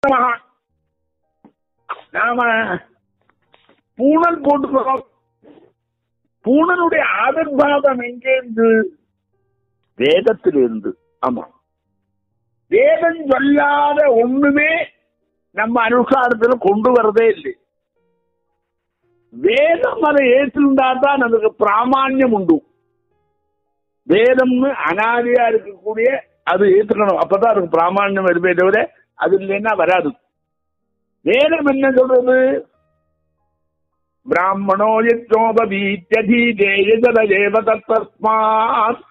நமஹா. நாம பூணல் போட்டுக்கிறோம் பூணனுடைய ஆவிர்வாதம் எங்கேருந்து வேதத்திலிருந்து ஆமா வேதம் சொல்லாத ஒண்ணுமே நம்ம அனுஷ்டானத்துல கொண்டு வரதே இல்லை வேதம் அதை ஏற்றிருந்தா தான் நமக்கு பிராமான்யம் உண்டு வேதம்னு அனாதியா இருக்கக்கூடிய அது ஏத்துக்கணும் அப்பதான் அதுக்கு பிராமான்யம் வருமே தவிர அது இல்லைன்னா வராது வேதம் என்ன சொல்றது பிராமணோ யஜ்னோபவீத்யதீதேயஜலதேவ தத்தஸ்மாத்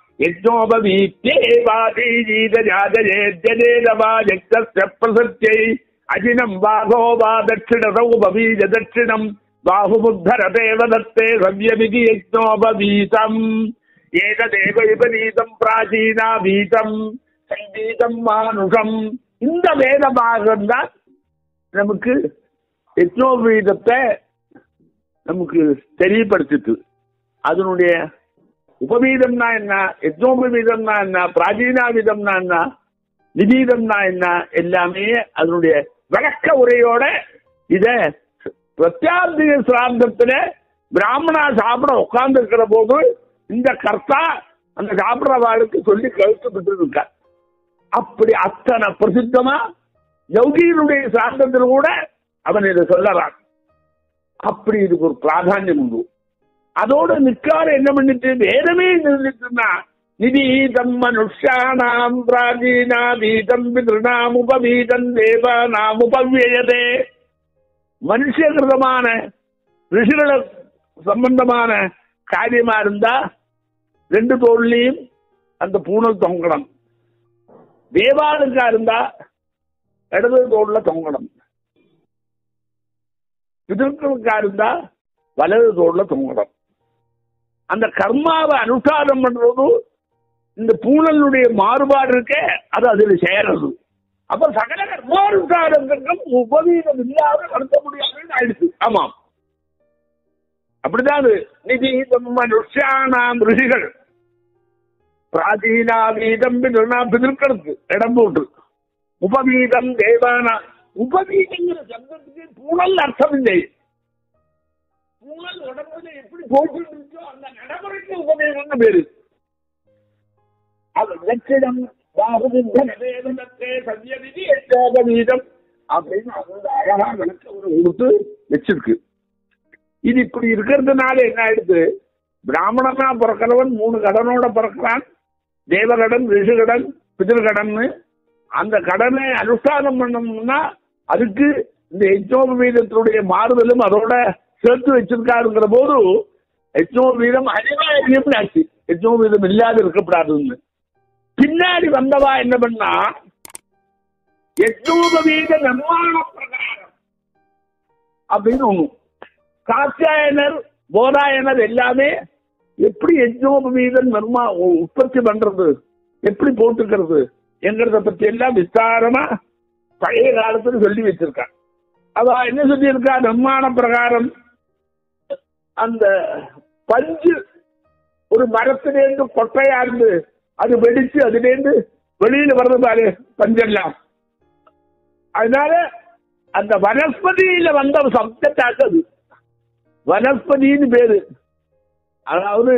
யஜ்னோபவீத்யேவாதீஜீதஜாதயேத்யதேதவாஜக்தஸ்ய பிரசத்யை அஜினம் பாகோ வா தட்சிணதௌ பவீஜ தட்சிணம் பாகுமுத்தரதேவ தத்தே சவ்யமிதி யஜ்னோபவீதம் ஏததேவ விபரீதம் பிராச்சீனா வீதம் சங்கீதம் மானுஷம் இந்த வேதமாக தான் நமக்கு யஜ்னோபவீதத்தை நமக்கு தெரியப்படுத்திட்டு அதனுடைய உபவீதம்னா என்ன யஜ்னோபவீதம்னா என்ன பிராச்சீனாவிதம்னா என்ன நிபீதம்னா என்ன எல்லாமே அதனுடைய விளக்க உரையோட இத பிரத்யாந்திக சிராந்தத்துல பிராமணா சாப்பிட உட்கார்ந்து இருக்கிற போது இந்த கர்த்தா அந்த சாப்பிடுறவாளுக்கு சொல்லி கழுத்துப்பட்டு இருக்கார் அப்படி அத்தனை பிரசித்தமா யோகியினுடைய சாந்தத்தில் கூட அவன் இதை சொல்லறான் அப்படி இதுக்கு ஒரு பிராதானியம் உண்டு அதோட நிக்கார என்ன பண்ணிட்டு வேதமே நிறுத்திட்டுனா நிதீதம் மனுஷானாம் பிராஜீனா வீதம் பிதிருணாம் உபவீதம் தேவானாம் உபவியதே மனுஷகிருதமான ரிஷிகள சம்பந்தமான காரியமா இருந்தா ரெண்டு தோல்லையும் அந்த பூணல் தொங்கணும் தேவாளுக்கா இருந்தா இடது தோல்ல தொங்கணும் பிதர்களுக்கா இருந்தா வலது தோல்ல தொங்கணும் அந்த கர்மாவை அனுஷ்டானம் பண்றது இந்த பூணலுடைய மாறுபாடு இருக்க அது அதுல சேரது அப்ப சகல கர்மானுஷ்டானத்திற்கும் உபவீதம் இல்லாத நடத்த முடியாதுன்னு ஆயிடுச்சு ஆமாம் அப்படிதான் அது நிதீதம் மனுஷானாம் ரிஷிகள் பிராச்சீனா வீதம் பிதிர்க்கிறது இடம் போட்டு உபவீதம் தேவானா உபவீதங்கிற சப்தத்துக்கு பூணல் அர்த்தம் இல்லை பூணல் உடம்புல எப்படி போட்டு இருக்கோ அந்த நடைமுறைக்கு உபவீதம்னு பேரு அது லட்சிடம் பாகுபுத்த நிவேதனத்தே சத்தியவிதி எட்டோபவீதம் அப்படின்னு அந்த அழகா விளக்க ஒரு கொடுத்து வச்சிருக்கு இது இப்படி இருக்கிறதுனால என்ன ஆயிடுது பிராமணனா பிறக்கிறவன் மூணு கடனோட பிறக்கிறான் தேவகடன் ரிஷுகடன் பிதிர்கடன்னு அந்த கடனை அனுஷ்டானம் பண்ணணும்னா அதுக்கு இந்த யஜ்னோபவீதத்தினுடைய மாறுதலும் அதோட சேர்த்து வச்சிருக்காருங்கிற போது யஜ்னோபவீதம் அனிவாரியம் ஆச்சு யஜ்னோபவீதம் இல்லாத இருக்கக்கூடாதுன்னு பின்னாடி வந்தவா என்ன பண்ணா யஜ்னோபவீத நிர்மாண பிரகாரம் அப்படின்னு ஒண்ணு காத்தியாயனர் போதாயனர் எல்லாமே எப்படி யஜ்னோபவீதம் நிர்மா உற்பத்தி பண்றது எப்படி போட்டுக்கிறது என்கிறத பத்தி எல்லாம் விஸ்தாரமா பழைய காலத்துல சொல்லி வச்சிருக்கான் அவ என்ன சொல்லியிருக்கா நிர்மாண பிரகாரம் அந்த பஞ்சு ஒரு மரத்திலேருந்து கொட்டையா இருந்து அது வெடிச்சு அதுலேருந்து வெளியில வர்றது பாரு பஞ்செல்லாம் அதனால அந்த வனஸ்பதியில வந்த சப்தத்தாக்கு அது வனஸ்பதின்னு பேரு அதாவது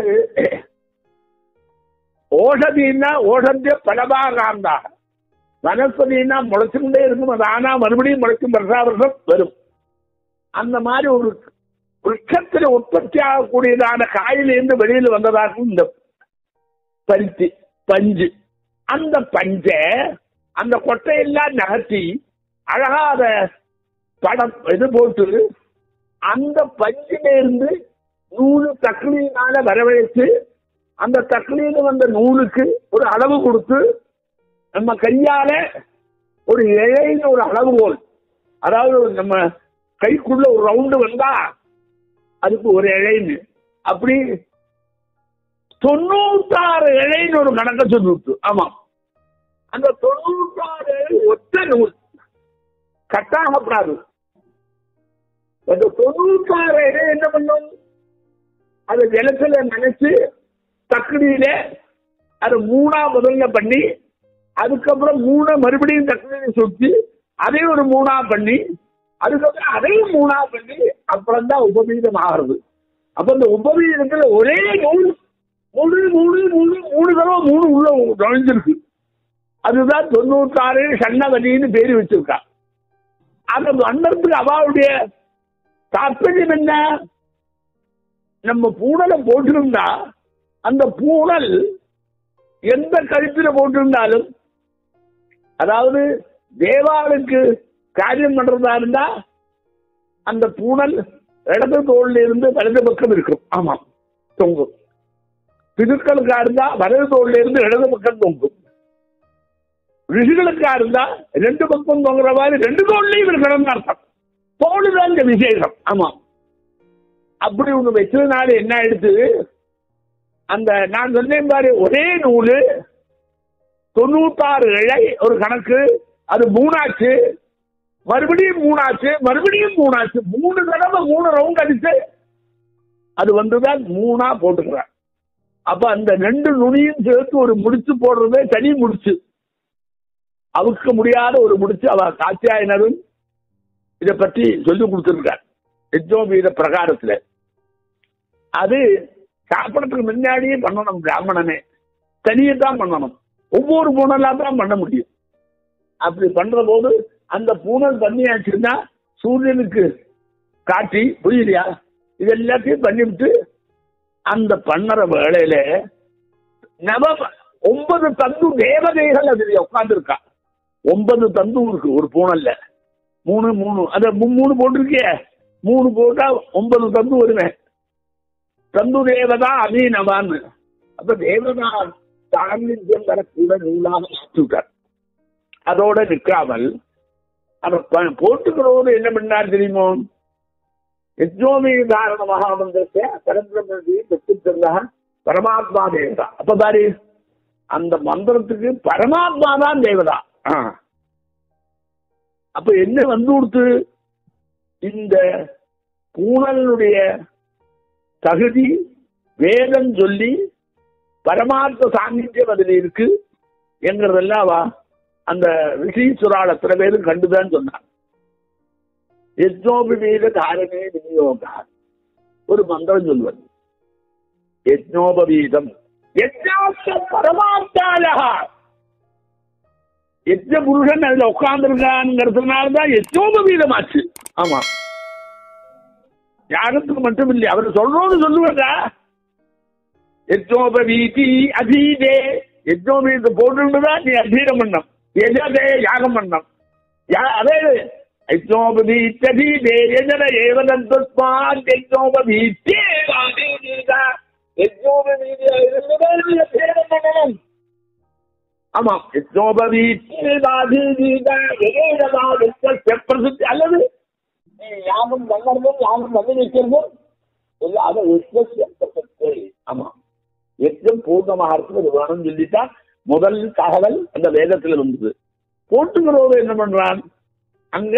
ஓஷதின்னா ஓஷத்திய பலபாகாந்தா வனஸ்பதினா முளைச்சுக்கிட்டே இருக்கும் அது ஆனா மறுபடியும் முளைக்கும் வருஷா வருஷம் வரும் அந்த மாதிரி ஒரு விருட்சத்தில் உற்பத்தி ஆகக்கூடியதான காயிலிருந்து வெளியில வந்ததாகவும் இந்த பருத்தி பஞ்சு அந்த பஞ்ச அந்த கொட்டையெல்லாம் நகர்த்தி அழகா அத படம் இது போட்டு அந்த பஞ்சில இருந்து நூலு தக்களியினால வரவழைத்து அந்த தக்களியில வந்த நூலுக்கு ஒரு அளவு கொடுத்து நம்ம கையால ஒரு இழைன்னு ஒரு அளவுகோல் அதாவது நம்ம கைக்குள்ள ஒரு ரவுண்டு வந்தா அதுக்கு ஒரு இழைன்னு அப்படி தொண்ணூத்தாறு இழைன்னு ஒரு கணக்க சொல்லிவிட்டு ஆமா அந்த தொண்ணூத்தாறு ஒத்த நூல் கட்டாகப்படாது அந்த தொண்ணூத்தாறு இழை என்ன பண்ணும் அது ஜலத்துல நினைச்சு தக்கடியில அது மூணா முதல்ல பண்ணி அதுக்கப்புறம் மூணை மறுபடியும் தக்கடியில சுத்தி அதையும் ஒரு மூணா பண்ணி அதுக்கப்புறம் அதையும் மூணா பண்ணி அப்புறம் தான் உபவீதம் ஆகிறது அப்ப இந்த உபவீதத்துல ஒரே நூல் மூணு மூணு மூணு மூணு தடவை மூணு உள்ள நுழைஞ்சிருக்கு அதுதான் தொண்ணூத்தாறு சன்னவலின்னு பேரு வச்சிருக்கா அந்த மந்திரத்துக்கு அவாவுடைய தாற்பயம் என்ன நம்ம பூனலை போட்டிருந்தா அந்த பூனல் எந்த கழுத்துல போட்டிருந்தாலும் அதாவது தேவாளுக்கு காரியம் பண்றதா இருந்தா அந்த பூனல் இடது தோல்ல இருந்து வலது பக்கம் இருக்கும் ஆமாம் தொங்கும் பிதுக்களுக்கா இருந்தா வலது தோல்ல இருந்து இடது பக்கம் தொங்கும் ரிஷிகளுக்கா இருந்தா ரெண்டு பக்கம் தொங்குற மாதிரி ரெண்டு தோல்லையும் இருக்கணும்னு அர்த்தம் தோல் தான் இந்த விசேஷம் ஆமா அப்படி ஒண்ணு வச்சதுனால என்ன ஆயிடுச்சு அந்த நான் சொன்னேன் பாரு ஒரே நூலு தொண்ணூத்தாறு இழை ஒரு கணக்கு அது மூணாச்சு மறுபடியும் மூணாச்சு மறுபடியும் மூணாச்சு மூணு தடவை மூணு ரவுண்ட் அடிச்சு அது வந்துதான் மூணா போட்டுக்கிறான் அப்ப அந்த ரெண்டு நுனியும் சேர்த்து ஒரு முடிச்சு போடுறதே தனி முடிச்சு அவுக்க முடியாத ஒரு முடிச்சு அவ காத்தியாயினரும் இதை பற்றி சொல்லி கொடுத்திருக்கார் யஜ்னோபீத பிரகாரத்துல அது சாப்பிடறதுக்கு முன்னாடியே பண்ணணும் பிராமணனே தனியே தான் பண்ணணும் ஒவ்வொரு பூனலா தான் பண்ண முடியும் அப்படி பண்ற போது அந்த பூனல் பண்ணியாச்சுன்னா சூரியனுக்கு காட்டி புரியலையா இது எல்லாத்தையும் பண்ணிவிட்டு அந்த பண்ணற வேளையில நவ ஒன்பது தந்து தேவதைகள் அதுல உட்கார்ந்துருக்கா ஒன்பது தந்து இருக்கு ஒரு பூனல்ல மூணு மூணு அத மூ- மூணு போட்டிருக்கிய மூணு போட்டா ஒன்பது தந்து வருவேன் தந்து தேவதா அமீனவான்னு அப்ப தேவதா சாநித்தியம் வரக்கூட நூலாக மாற்றிவிட்டார் அதோட நிற்காமல் அவர் ப- போட்டுக்கிறோடு என்ன பண்ணார் தெரியுமோ யஜ்னோமி தாரண மகாமந்திரத்தை பரபிரமதி பெற்றுத்தந்தா பரமாத்மா தேவதா அப்ப பாரு அந்த மந்திரத்துக்கு பரமாத்மா தான் தேவதா ஆ. அப்ப என்ன வந்து கொடுத்து இந்த பூனலுடைய தகுதி வேதம் சொல்லி பரமார்த்த சாநித்தியம் அதுல இருக்கு என்கிறதெல்லாம் அவ அந்த ரிஷீஸ்வரால் எத்தனை பேரும் கண்டுதான் சொன்னான் யஜ்னோபவீத தாரணே விநியோகா ஒரு மந்திரம் சொல்வது யஜ்னோபவீதம் யஜ்னாச்ச பரமார்த்தாலகா யஜ்ன புருஷன் அதுல உட்கார்ந்துருக்கான்ங்கிறதுனாலதான் யஜ்னோபவீதமாச்சு ஆமா யாகத்துக்கு மட்டும் இல்லை அவர் சொல்றோம்னு சொல்லுவாங்க யஜ்னோபவீதி அதீதே யஜ்னோபவீத போட்டுதான் நீ அதீரம் பண்ணம் எஜதே யாகம் பண்ணம் யா- அதே யஜ்னோபவீத்ததீதே எஜன ஏவதத்மான் யஜ்னோபவீத்தே வாதீதா யஜ்னோபவீதியா இருந்ததால் நீ அதீரம் பண்ணணும் ஆமாம் யஜ்னோபவீத்தே வாதீதீதா எதேதா வெச்ச பிரசித்தி அல்லது நீ யாகம் பண்ணறதும் யாகம் பண்ணி வைக்கிறதும் எல்லாம் அதை விஸ்வசியத்தை ஆமா யஜ்னம் பூர்ணமாக இருக்கிறது வேணும்னு சொல்லிட்டா முதல் தகவல் அந்த வேதத்துல வந்தது போட்டுக்கிறவங்க என்ன பண்றான் அங்க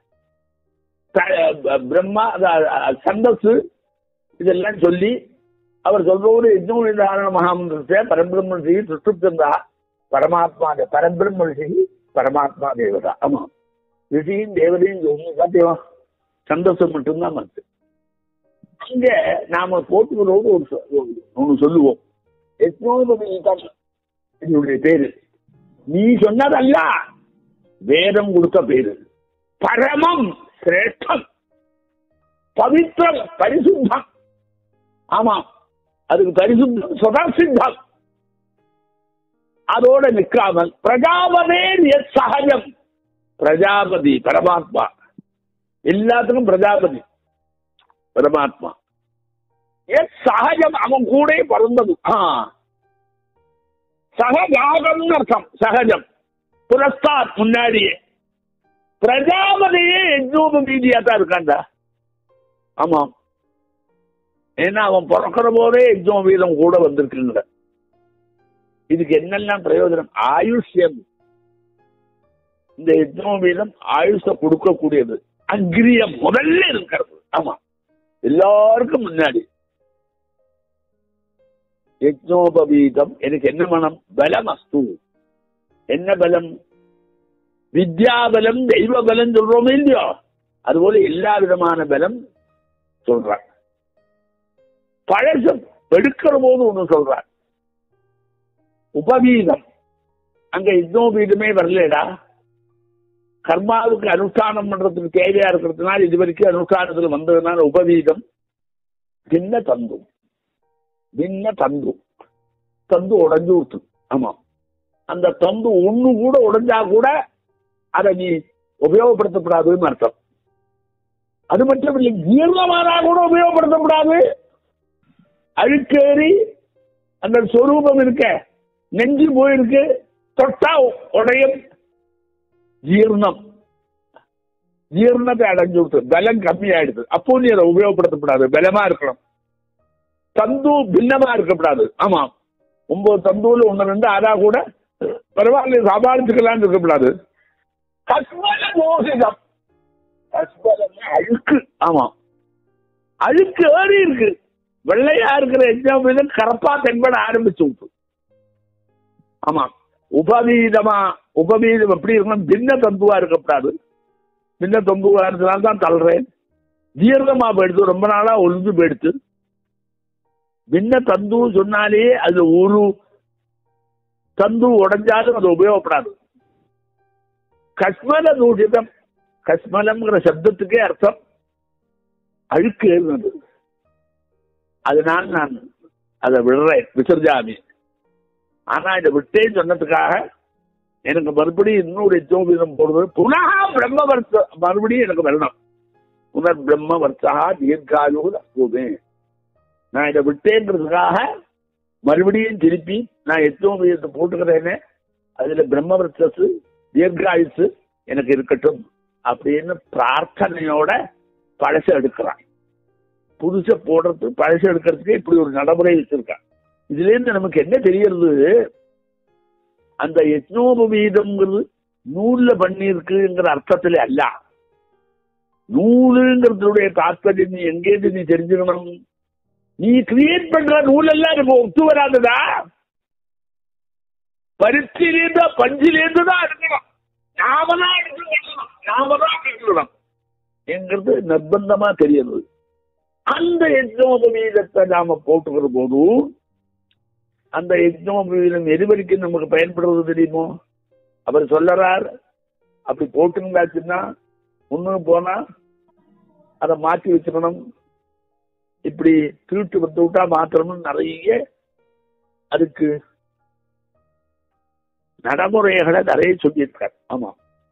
த- பிரம்மா அத- அ- சந்தஸ் இதெல்லாம் சொல்லி அவர் சொல்றவரு யஜ்னம் நிதாரண மகாமந்திரத்தை பரபிரம்ம ரிஷி சுற்றுச்சந்தா பரமாத்மா தே- பரபிரம்ம ரிஷி பரமாத்மா தேவதா ஆமா ரிஷியும் தேவதையும் ஒண்ணு சாத்தியம் சந்தோஷம் மட்டும்தான் மனசு அங்க நாம போட்டுக்கிறோடு ஒரு சொ- ஒரு- ஒண்ணு சொல்லுவோம் யஜ்னோபவீதம் என்னுடைய பேரு நீ சொன்னதல்ல வேதம் கொடுத்த பேரு பரமம் சிரேஷ்டம் பவித்திரம் பரிசுத்தம் ஆமா அதுக்கு பரிசுத்தம் சுதர்சித்தம் அதோட நிற்காமல் பிரஜாபதே எத் சகஜம் பிரஜாபதி பரமாத்மா எல்லாத்துக்கும் பிரஜாபதி பரமாத்மா எத் சகஜம் அவன் கூட பிறந்தது ஆ சகஜாகம்னு அர்த்தம் சகஜம் புரஸ்தாத் முன்னாடியே பிரஜாபதியே எஜ்னூப மீதியா தான் இருக்காண்டா ஆமாம் ஏன்னா அவன் பிறக்கிற போதே எக்ஸாம் வீதம் கூட வந்திருக்குங்கிற இதுக்கு என்னெல்லாம் பிரயோஜனம் ஆயுஷ்யம் இந்த எக்ஸாம் வீதம் ஆயுஷ கொடுக்கக்கூடியது அங்கிரியம் முதல்ல இருக்கிறது ஆமா எல்லாருக்கும் முன்னாடி யஜ்னோபவீதம் எனக்கு என்ன மனம் பலம் அஸ்து என்ன பலம் வித்யாபலம் தெய்வ பலம் சொல்றோமே இல்லையோ அதுபோல எல்லா விதமான பலம் சொல்றான் பழசம் எடுக்கிற போது ஒண்ணு சொல்றான் உபவீதம் அங்க யுத்தோபீதமே வரலடா கர்மாவுக்கு அனுஷ்டானம் பண்றதுக்கு தேவையா இருக்கிறதுனால இது வரைக்கும் அனுஷ்டானத்துல வந்ததுனால உபவீதம் பின்ன தந்து பின்ன தந்து தந்து உடஞ்சு விட்டு ஆமா அந்த தந்து ஒண்ணு கூட உடைஞ்சா கூட அதை நீ உபயோகப்படுத்தப்படாதுன்னு அர்த்தம் அது மட்டும் இல்லை ஜீர்ணமானா கூட உபயோகப்படுத்தப்படாது அழுக்கேறி அந்த சொரூபம் இருக்க நெஞ்சு போயிருக்கு தொட்டா உடையும் ஜீர்ணம் ஜீர்ணத்தை அடைஞ்சு விட்டு பலம் கம்மியாயிடுது அப்போ நீ அதை உபயோகப்படுத்தப்படாது பலமா இருக்கணும் தந்து பின்னமா இருக்கக்கூடாது ஆமா ஒன்பது தந்துல ஒண்ணு ரெண்டு அதா கூட பரவாயில்ல சமாளிச்சுக்கலாம்னு இருக்கக்கூடாது கஸ்மல மோசிதம் கஸ்மலம் அழுக்கு ஆமா அழுக்கு ஏறி இருக்கு வெள்ளையா இருக்கிற எக்ஸாம்பிள் கரப்பா தென்பட ஆரம்பிச்சு விட்டு ஆமா உபவீதமா உபவீதம் எப்படி இருக்கணும் பின்ன தந்துவா இருக்கக்கூடாது பின்ன தந்துவா இருந்ததுனால தான் தள்ளுறேன் ஜீரணமா போயிடுது ரொம்ப நாளா ஒழுங்கு போயிடுச்சு பின்ன தந்து சொன்னாலே அது ஒரு தந்து உடைஞ்சாலும் அது உபயோகப்படாது கஸ்மல தூஷிதம் கஸ்மலம்ங்கிற சப்தத்துக்கே அர்த்தம் அழுக்கு இருந்தது அதனால் நான் அதை விடுறேன் விசர்ஜாமி ஆனா இதை விட்டேன்னு சொன்னதுக்காக எனக்கு மறுபடியும் இன்னொரு ஜோபிதம் போடுவது புனகா பிரம்ம வர்த்த மறுபடியும் எனக்கு வரணும் புனர் பிரம்ம வர்த்தா தீர்காயு அஸ்பூமே நான் இதை விட்டேன்றதுக்காக மறுபடியும் திருப்பி நான் எத்தோபியத்தை போட்டுக்கிறேனே அதுல பிரம்ம வர்த்தஸ் தீர்காயுசு எனக்கு இருக்கட்டும் அப்படின்னு பிரார்த்தனையோட பழச எடுக்கிறான் புதுச போடுறது பழச எடுக்கிறதுக்கு இப்படி ஒரு நடைமுறை வச்சிருக்கான் இதுல இருந்து நமக்கு என்ன தெரியறது அந்த யஜ்னோபவீதம்ங்கிறது நூல்ல பண்ணியிருக்குங்கிற அர்த்தத்துல அல்ல நூலுங்கிறதுடைய தாற்பயம் நீ எங்கேருந்து நீ தெரிஞ்சுக்கணும் நீ கிரியேட் பண்ற நூல் எல்லாம் எனக்கு ஒத்து வராததா பருத்திலேருந்து பஞ்சிலேருந்து தான் எடுக்கணும் நாம தான் எடுக்கணும் நாம தான் எடுக்கணும் என்கிறது நிர்பந்தமா தெரியுது அந்த யஜ்னோபவீதத்தை நாம போட்டுக்கிற போதும் அந்த யஜ்னோபவீதம் எது வரைக்கும் நமக்கு பயன்படுறது தெரியுமோ அவர் சொல்லறார் அப்படி போட்டுருந்தாச்சுன்னா ஒண்ணு போனா அதை மாற்றி வச்சுக்கணும் இப்படி திருட்டு வந்து விட்டா மாத்திரமும் நிறைய அதுக்கு நடைமுறைகளை நிறைய சொல்லியிருக்கார் ஆமா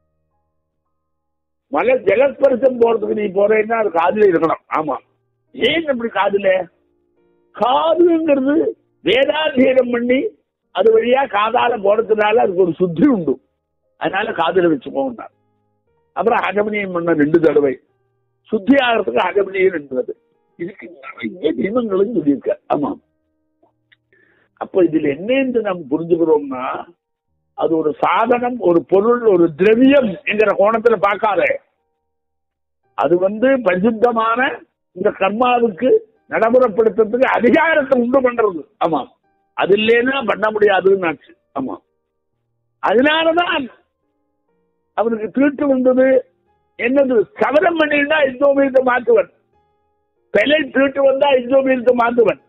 மலை ஜலஸ்பரிசம் போறதுக்கு நீ போறேன்னா அது காதுல இருக்கணும் ஆமா ஏன் அப்படி காதுல காதுங்கிறது வேதாத்தியனம் பண்ணி அது வழியா காதால போறதுனால அதுக்கு ஒரு சுத்தி உண்டு அதனால காதுல வச்சுக்கோங்க அப்புறம் அகமனியம் பண்ண ரெண்டு தடவை சுத்தி ஆகிறதுக்கு அகமனியம் ரெண்டு இதுக்கு நிறைய நியமங்களும் சொல்லியிருக்க ஆமா அப்ப இதுல என்னன்னு நம்ம புரிஞ்சுக்கிறோம்னா அது ஒரு சாதனம் ஒரு பொருள் ஒரு திரவியம் என்கிற கோணத்துல பார்க்காத அது வந்து பரிசுத்தமான இந்த கர்மாவுக்கு நடைமுறைப்படுத்துறதுக்கு அதிகாரத்தை உண்டு பண்றது ஆமா அது இல்லைன்னா பண்ண முடியாதுன்னு ஆச்சு ஆமா அதனாலதான் அவனுக்கு திருட்டு வந்தது என்னது சவரம் பண்ணிருந்தா இந்தோமீதத்தை மாத்துவன் பிழை திருட்டு வந்தா இந்தோமீதத்தை மாத்துவன்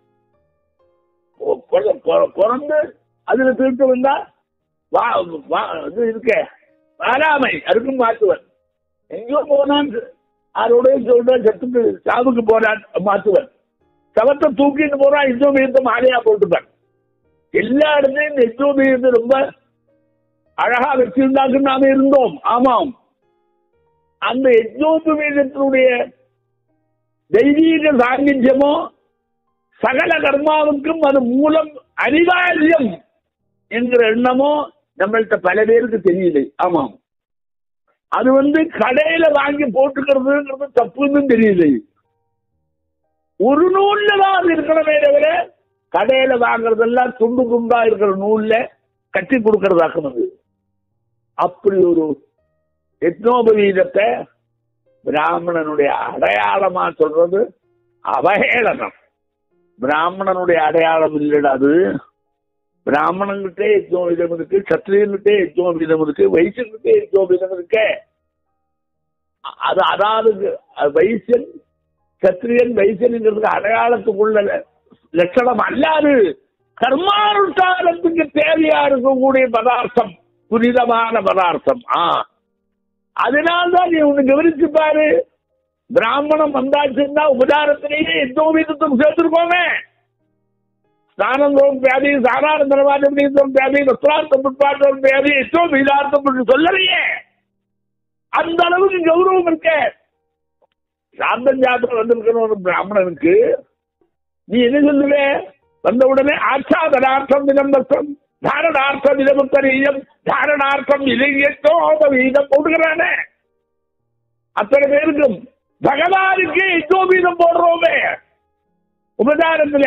பிறந்து அதுல திருட்டு வந்தா வா வா இது இருக்க வாராமை அதுக்கும் மாத்துவன் எங்கேயோ போனான் அதோடய சொல்ற சத்துக்கு சாவுக்கு போறான் மாத்துவன் சவத்தை தூக்கிட்டு போறான் இந்தோமீதத்தை மாலையா போட்டுப்பான் எல்லா இடத்துலயும் இந்த இந்தோமீதத்தை ரொம்ப அழகா வச்சிருந்தாக்கு நாம இருந்தோம் ஆமாம் அந்த யஜ்னோபவீதத்தினுடைய தெய்வீக சாநித்தியமோ சகல கர்மாவுக்கும் அது மூலம் அனிவாரியம் என்கிற எண்ணமோ நம்மள்கிட்ட பல பேருக்கு தெரியல ஆமாம் அது வந்து கடையில வாங்கி போட்டுக்கிறதுங்கிறது தப்புன்னு தெரியல ஒரு நூல்ல தான் அது இருக்கணுமே தவிர கடையில வாங்குறதெல்லாம் துண்டு துண்டா இருக்கிற நூல்ல கட்டி கொடுக்கறதாக்கும் அது அப்படி ஒரு யத்னோபவீதத்தை பிராமணனுடைய அடையாளமா சொல்றது அவஹேளனம் பிராமணனுடைய அடையாளம் இல்லடா அது பிராமணன்கிட்டே யஜ்னோபீதம் இருக்கு சத்திரியன்கிட்டே யஜ்னோபீதம் இருக்கு வைசியன்கிட்டே யஜ்னோபீதம் இருக்கு அ- அது அதாவது அது வைசியன் சத்திரியன் வைசியனுங்கிறதுக்கு அடையாளத்துக்குள்ள லட்சணம் அல்லாது கர்மானுஷ்டானத்துக்கு தேவையா இருக்கக்கூடிய பதார்த்தம் புனிதமான பதார்த்தம் ஆ அதனால்தான் நீ ஒண்ணு கவனிச்சு பாரு பிராமணம் வந்தாச்சுன்னா உபச்சாரத்திலேயே யஜ்னோபீதத்துக்கு சேர்த்திருக்கோமே ஸ்நானந்தோம் வியாதி சாரானந்தரவாதம் வியாதி வஸ்திரார்த்தம் புட்பாட்டம் வியாதி யஜ்னோபீதார்த்தம் சொல்லலையே அந்த அளவுக்கு கௌரவம் இருக்க சாந்தம் ஜாத்திரம் வந்திருக்கிற ஒரு பிராமணனுக்கு நீ என்ன சொல்லுவே வந்த உடனே ஆச்சாதனார்த்தம் விதம்பத்தம் தாரணார்த்தம் விதமுத்தரீயம் தாரணார்த்தம் இலங்கியத்தோபவீதம் போடுகிறானே அத்தனை பேருக்கும் பகவானுக்கு யஜ்னோபீதம் போடுறோமே உபதாரத்துல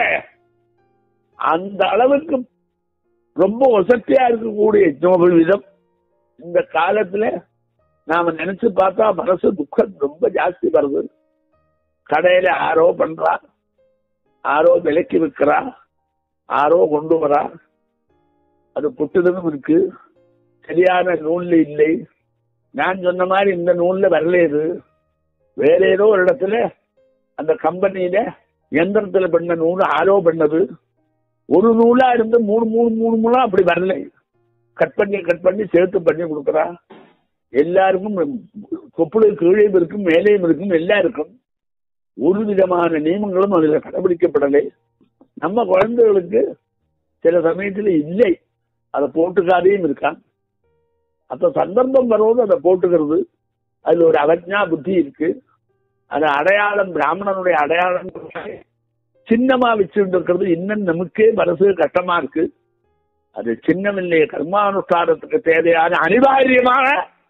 அந்த அளவுக்கு ரொம்ப வசதியா இருக்கக்கூடிய யஜ்னோபவீதம் இந்த காலத்துல நாம நினைச்சு பார்த்தா மனசு துக்கம் ரொம்ப ஜாஸ்தி வருது கடையில ஆரோ பண்றா ஆரோ விலைக்கு விற்கிறா ஆரோ கொண்டு வரா அது புட்டுதலும் இருக்கு சரியான நூல்ல இல்லை நான் சொன்ன மாதிரி இந்த நூல்ல வரல இது வேற ஏதோ ஒரு இடத்துல அந்த கம்பெனியில எந்திரத்துல பண்ண நூல் ஆரோ பண்ணது ஒரு நூலா இருந்து மூணு மூணு மூணு மூணா அப்படி வரல கட் பண்ணி கட் பண்ணி சேர்த்து பண்ணி கொடுக்குறா எல்லாருக்கும் கொப்புளை கீழே இருக்கும் மேலேயும் இருக்கும் எல்லாம் இருக்கும் ஒரு விதமான நியமங்களும் அதுல கடைபிடிக்கப்படலை நம்ம குழந்தைகளுக்கு சில சமயத்துல இல்லை அதை போட்டுக்காதையும் இருக்கான் அப்ப சந்தர்ப்பம் வரும்போது அதை போட்டுக்கிறது அதுல ஒரு அவஜ்ஞா புத்தி இருக்கு அது அடையாளம் பிராமணனுடைய அடையாளம் சின்னமா வச்சுட்டு இருக்கிறது இன்னும் நமக்கே மனசு கஷ்டமா இருக்கு அது சின்னமில்லைய கர்மானுஷ்டானத்துக்கு தேவையான அனிவாரியமான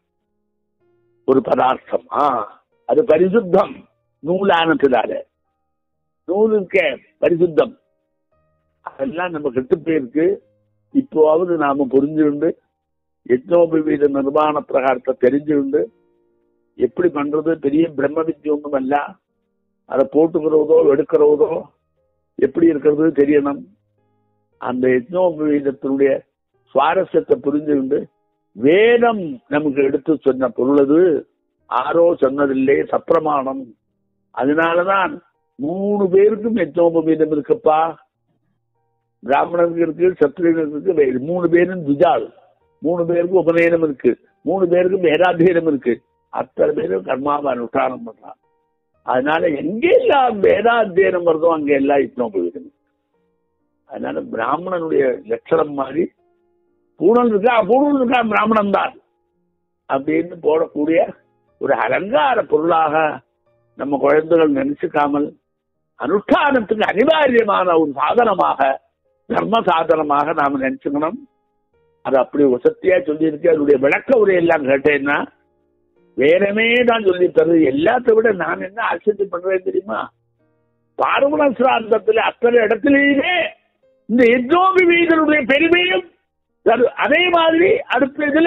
ஒரு பதார்த்தம் ஆ அது பரிசுத்தம் நூலானதுனால நூலுக்க பரிசுத்தம் அதெல்லாம் நம்ம கெட்டு போயிருக்கு இப்போவாவது நாம புரிஞ்சுண்டு யஜ்னோபவீத நிர்மாண பிரகாரத்தை தெரிஞ்சுண்டு எப்படி பண்றது பெரிய பிரம்ம வித்யை ஒன்றும் அல்ல அதை போட்டுக்கிறதோ எடுக்கிறதோ எப்படி இருக்கிறது தெரியணும் அந்த யஜ்னோபவீதத்தினுடைய சுவாரஸ்யத்தை புரிஞ்சுண்டு வேதம் நமக்கு எடுத்து சொன்ன பொருள் அது ஆரோ சொன்னதில்லை சப்பிரமாணம் அதனாலதான் மூணு பேருக்கும் யஜ்னோபவீதம் இருக்குப்பா பிராமணனுக்கு இருக்கு சத்திரியனுக்கு இருக்கு வே- மூணு பேரும் துஜால் மூணு பேருக்கும் உபநயனம் இருக்கு மூணு பேருக்கும் வேதாத்தியனம் இருக்கு அத்தனை பேரும் கர்மாவை அனுஷ்டானம் பண்றான் அதனால எங்கெல்லாம் வேதாத்தியனம் வருதோ அங்க எல்லாம் யஜ்னோபவீதம் அதனால பிராமணனுடைய லட்சணம் மாதிரி பூணல் இருக்கா பூணல் இருக்கா பிராமணன் தான் அப்படின்னு போடக்கூடிய ஒரு அலங்கார பொருளாக நம்ம குழந்தைகள் நினைச்சுக்காமல் அனுஷ்டானத்துக்கு அனிவாரியமான ஒரு சாதனமாக தர்ம சாதனமாக நாம நினைச்சுக்கணும் அது அப்படி வசத்தியா சொல்லியிருக்கு அதனுடைய விளக்க உரையெல்லாம் கேட்டேன்னா வேறமே தான் சொல்லி தருது எல்லாத்தை விட நான் என்ன ஆச்சரியம் பண்றேன் தெரியுமா பார்வண சிராந்தத்துல அத்தனை இடத்திலேயுமே இந்த எஜோபி வீதனுடைய பெருமையும் அது- அதே மாதிரி அடுத்த இதுல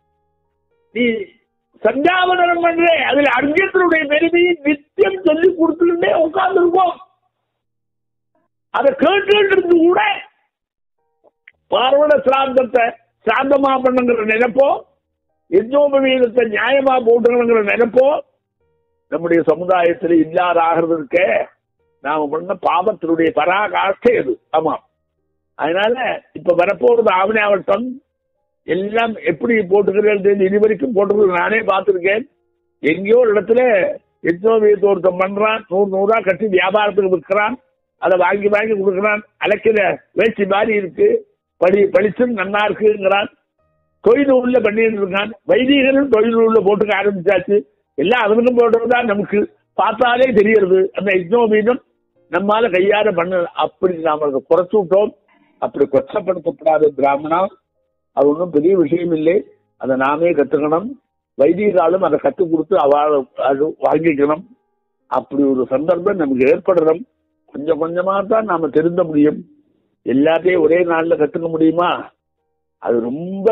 நீ சஞ்சாவனம் பண்ற அதுல அர்ஜுனனுடைய பெருமையை நித்தியம் சொல்லி கொடுத்துக்கிட்டே உட்கார்ந்து இருக்கோம் அதை கேட்டு இருந்து கூட பார்வண சிராந்தத்தை சாந்தமா பண்ணுங்கிற நினைப்போ யஜ்னோபவீதத்தை நியாயமா போட்டுக்கணுங்கிற நினைப்போ நம்முடைய சமுதாயத்தில் இல்லாத ஆகிறதுக்கே நாம பண்ண பாவத்தினுடைய பராகாஷ்டை அது ஆமா அதனால இப்ப வரப்போறது ஆவணாவட்டம் எல்லாம் எப்படி போட்டுக்கிறேன் இது வரைக்கும் போட்டுக்கிறது நானே பார்த்திருக்கேன் எங்கேயோ ஒரு இடத்துல யஜ்னோபீதத்தை ஒருத்தன் பண்றான் நூறு நூறா கட்டி வியாபாரத்துக்கு விற்கிறான் அதை வாங்கி வாங்கி கொடுக்குறான் அலைக்கிற வேஷ்டி மாதிரி இருக்கு படி பளிச்சும் நன்னா இருக்குங்கிறான் தொழில் உள்ள பண்ணிட்டு இருக்கான் வைதிகரும் தொழில் உள்ள போட்டுக்க ஆரம்பிச்சாச்சு எல்லாம் அவனுக்கும் போடுறதுதான் நமக்கு பார்த்தாலே தெரியறது அந்த யஜ்னோபீதம் நம்மால கையால பண்ண அப்படி நாம அதை குறைச்சு விட்டோம் அப்படி கொச்சப்படுத்தப்படாத பிராமணா அது ஒன்றும் பெரிய விஷயம் இல்லை அதை நாமே கத்துக்கணும் வைதிகாலும் அதை கற்றுக் கொடுத்து அவள் அது வாங்கிக்கணும் அப்படி ஒரு சந்தர்ப்பம் நமக்கு ஏற்படணும் கொஞ்சம் கொஞ்சமா தான் நாம திருந்த முடியும் எல்லாத்தையும் ஒரே நாள்ல கத்துக்க முடியுமா அது ரொம்ப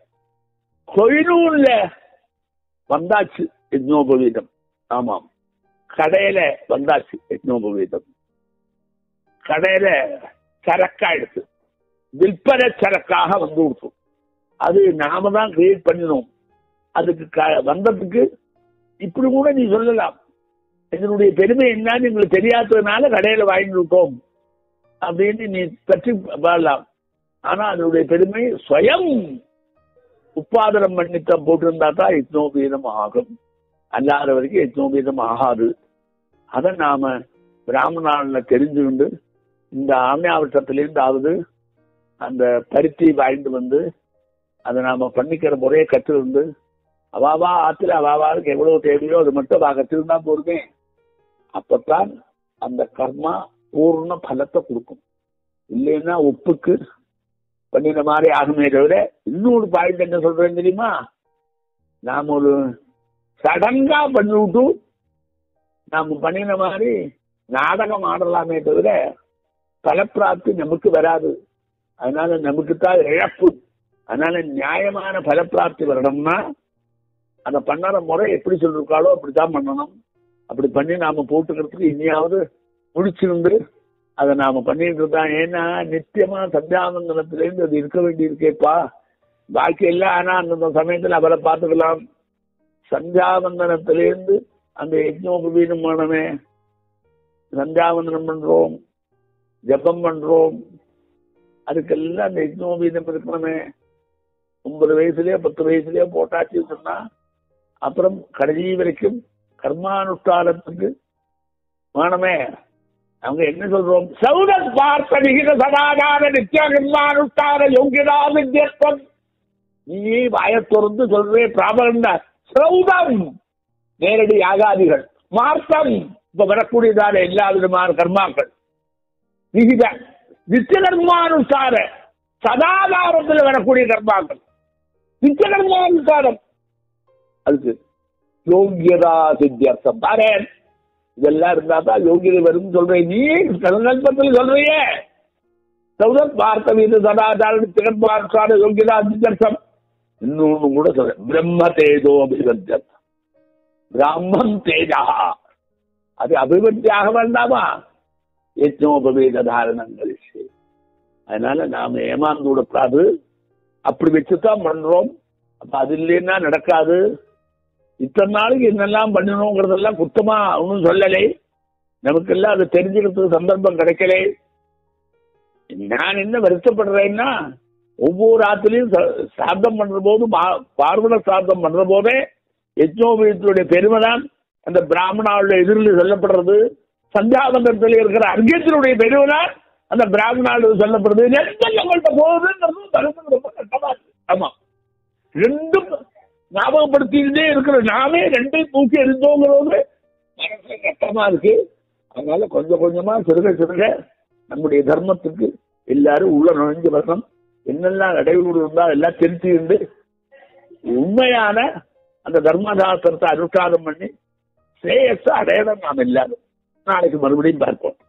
கொயினூர்ல வந்தாச்சு யஜ்னோபவீதம் ஆமாம் கடையில வந்தாச்சு யஜ்னோபவீதம் கடையில சரக்கா எடுத்து விற்பனை சரக்காக வந்து கொடுத்தோம் அது நாம தான் கிரியேட் பண்ணினோம் அதுக்கு க- வந்ததுக்கு இப்படி கூட நீ சொல்லலாம் இதனுடைய பெருமை என்னன்னு எங்களுக்கு தெரியாததுனால கடையில வாங்கி விட்டோம் அப்படின்னு நீ பற்றி பாடலாம் ஆனா அதனுடைய பெருமை ஸ்வயம் உப்பாதனம் பண்ணித்தான் போட்டிருந்தா தான் யஜ்னோபீதம் ஆகும் அல்லாத வரைக்கும் யஜ்னோபீதம் ஆகாது அதை நாம பிராமணால தெரிஞ்சுக்கிண்டு இந்த ஆமியாவட்டத்திலிருந்தாவது அந்த பருத்தி வாங்கிட்டு வந்து அதை நாம பண்ணிக்கிற முறையை கற்றிருந்து அவாவா ஆத்துல அவாவாளுக்கு எவ்வளவு தேவையோ அது மட்டும் அவ கற்றிருந்தா போதுமே அப்பத்தான் அந்த கர்மா பூர்ண பலத்தை கொடுக்கும் இல்லைன்னா உப்புக்கு பண்ணின மாதிரி ஆகுமே தவிர இன்னொரு பாயிண்ட் என்ன சொல்றேன் தெரியுமா நாம் ஒரு சடங்கா பண்ணிவிட்டு நாம பண்ணின மாதிரி நாடகம் ஆடலாமே தவிர பலப்பிராப்தி நமக்கு வராது அதனால நமக்கு தான் இழப்பு அதனால நியாயமான பலப்பிராப்தி வரணும்னா அதை பண்ணற முறை எப்படி சொல்லிருக்காளோ அப்படித்தான் பண்ணணும் அப்படி பண்ணி நாம போட்டுக்கிறதுக்கு இனியாவது முடிச்சிருந்து அதை நாம பண்ணிட்டு இருக்கோம் ஏன்னா நித்தியமா சந்தியாவந்தனத்திலேருந்து அது இருக்க வேண்டி இருக்கேப்பா பாக்கி எல்லாம் ஆனா அந்த சமயத்துல அவரை பார்த்துக்கலாம் சந்தியாவந்தனத்திலேருந்து அந்த யஜ்னோபவீனமானமே சந்தியாவந்தனம் பண்றோம் ஜபம் பண்றோம் அதுக்கெல்லாம் அந்த யஜ்னோபீதம் இருக்கணுமே ஒன்பது வயசுலயோ பத்து வயசுலயோ போட்டாச்சு சொன்னா அப்புறம் கடைசி வரைக்கும் கர்மானுஷ்டானத்துக்கு வேணுமே அவங்க என்ன சொல்றோம் சௌதத் பார்த்த விகித சதாதார நித்திய கர்மானுஷ்டான யோகியதா வித்தியத்துவம் நீ வாய திறந்து சொல்றே பிராபகண்டா சௌதம் நேரடி யாகாதிகள் மார்த்தம் இப்ப வரக்கூடியதான எல்லா விதமான கர்மாக்கள் விகித நித்திய கர்மானுசார சதாதாரத்தில் வரக்கூடிய கர்மாக்கள் நித்திய கர்மானுசாரம் அதுக்கு யோகியதா சித்தியர்த்தம் பாரு இதெல்லாம் இருந்தா தான் யோகியதை வரும் சொல்றேன் நீ சங்கல்பத்தில் சொல்றியே சௌதத் பார்த்த வீது சதாதார நித்திய கர்மானுசார யோகியதா சித்தியர்த்தம் இன்னொன்னு கூட சொல்றேன் பிரம்ம தேஜோ அபிவத்தியம் பிராமம் தேஜா அது அபிவத்தியாக வேண்டாமா யஜ்னோபவேத தாரணங்கள் அதனால நாம ஏமாந்து விடக்கூடாது அப்படி வச்சுதான் பண்றோம் அப்ப அது இல்லைன்னா நடக்காது இத்தனை நாளைக்கு என்னெல்லாம் பண்ணணுங்கிறதெல்லாம் குத்தமா ஒன்றும் சொல்லலை நமக்கெல்லாம் அது தெரிஞ்சுக்கிறதுக்கு சந்தர்ப்பம் கிடைக்கலை நான் என்ன வருத்தப்படுறேன்னா ஒவ்வொரு ஆத்திலையும் சார்த்தம் பண்ற போது பா- பார்வண சார்த்தம் பண்ற போதே யஜ்னோபீதத்துடைய பெருமை தான் அந்த பிராமணாவுடைய எதிரில் சொல்லப்படுறது சந்தியாபந்தத்தில் இருக்கிற அர்க்கத்தினுடைய பெருமை தான் அந்த பிராமணாவில் சொல்லப்படுறது ரெண்டும் நம்மள்ட்ட போகுதுங்கிறது மனசுக்கு ரொம்ப கஷ்டமா இருக்கு ஆமா ரெண்டும் ஞாபகப்படுத்திக்கிட்டே இருக்கிற நாமே ரெண்டையும் தூக்கி எரிந்தோங்கிறது மனசுல கஷ்டமா இருக்கு அதனால கொஞ்சம் கொஞ்சமா சிறுக சிறுக நம்முடைய தர்மத்துக்கு எல்லாரும் உள்ள நுழைஞ்சு வரணும் என்னெல்லாம் இடையூறு இருந்தா எல்லாம் திருத்திண்டு உண்மையான அந்த தர்மசாஸ்திரத்தை அனுஷ்டானம் பண்ணி ஸ்ரேயஸை அடையணும் நாம் எல்லாரும் நாளைக்கு மறுபடியும் பார்ப்போம்